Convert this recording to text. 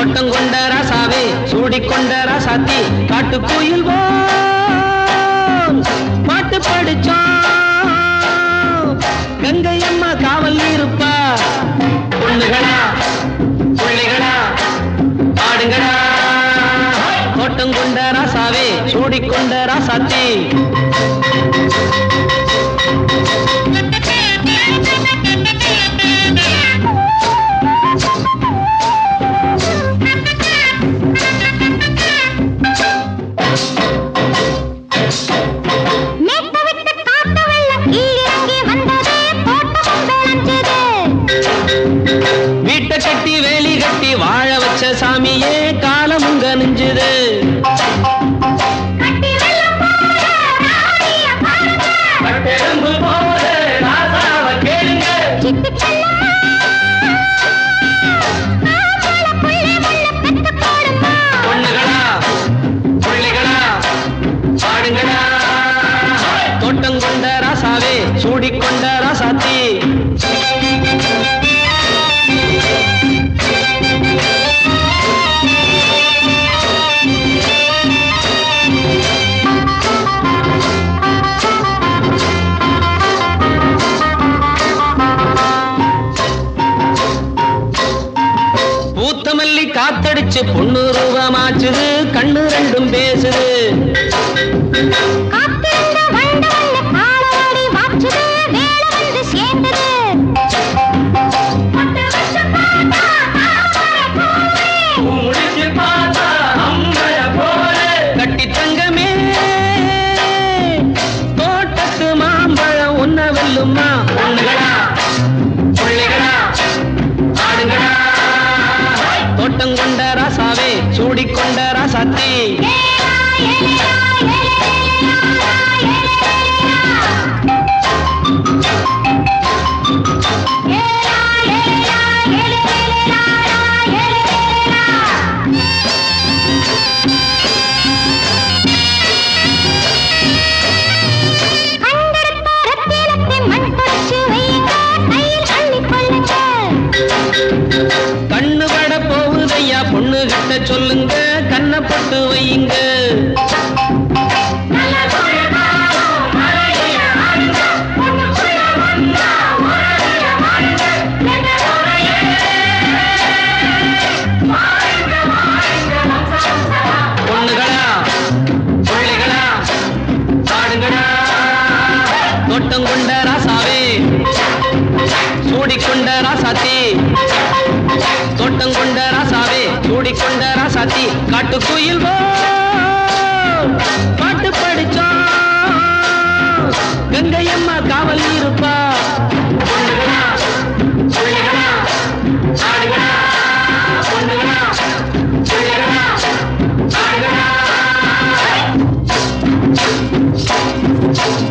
தோட்டம் கொண்ட ராசாவே சூடிக்கொண்ட ராசாத்தி காட்டு கோயில் பாட்டு படிச்சோம் கங்கை அம்மா காவல் இருப்பா பொண்ணுகளா பிள்ளைகளா ஆடுங்களா தோட்டம் கொண்ட ராசாவே சூடிக்கொண்ட ராசாத்தி மேட்ட விட்டு காத்து வெள்ளம் கீழிறங்கி வந்தது தோட்டமும் விளைஞ்சது வீட்டை கட்டி வேலி கட்டி வாழ வச்ச சாமியே காலமுங்க நெஞ்சுது கட்டி வெள்ளம் போல ராணிய பாருங்க கட்டெரும்பு போல ராசாவ கேளுங்க சிட்டு செல்லம்மா காவல புள்ளை முள்ள பெத்து போடுமா பொண்ணுகளா பிள்ளைகளா பாடுங்களா தோட்டம் கொண்ட ராசாவே சூடிக்கொண்ட ராசாத்தி பூத்தமல்லி காத்தடிச்சு பொண்ணு ரூபமாச்சுது கண்ணு ரெண்டும் பேசுது காத்திருந்த வண்டு வந்து காலவாடி வாச்சுது வேலை வந்து சேர்ந்தது பட்டு வச்சு பார்த்தா தாமரை பூவே. முடிச்சு பார்த்தா அம்பல போல கட்டி தங்கமே தோட்டத்து மாம்பழம் உன்ன வெல்லுமா பொண்ணுகளா பிள்ளைகளா ஆடுங்களா தோட்டம் கொண்ட ராசாவே சூடிக்கொண்ட ராசாத்தி ஏலா, ஏலா, ஏலேலா, ஏலேலா. ஏலா, ஏலா, ஏலேலா, ஏலேலா. கண்டெடுத்த ரத்தினத்தை மண் தொடச்சு வையுங்க, கையில் அள்ளிக் கொள்ளுங்க. கண்ணு பட போகுதையா பொண்ணு கிட்ட சொல்லுங்க கண்ணை போட்டு வையுங்க பொண்ணுகளா பிள்ளைகளா பாடுங்களா தோட்டம் கொண்ட ராசாவே சூடிக்கொண்ட ராசாத்தி தோட்டம் கொண்ட ராசாவே சூடிக்கொண்ட ராசாத்தி காட்டு குயில் பாட்டு படிச்சோம் கங்கை அம்மா காவல் இருப்பா பொண்ணுகளா பிள்ளைகளா ஆடுகளா பொண்ணுகளா பிள்ளைகளா ஆடுகளா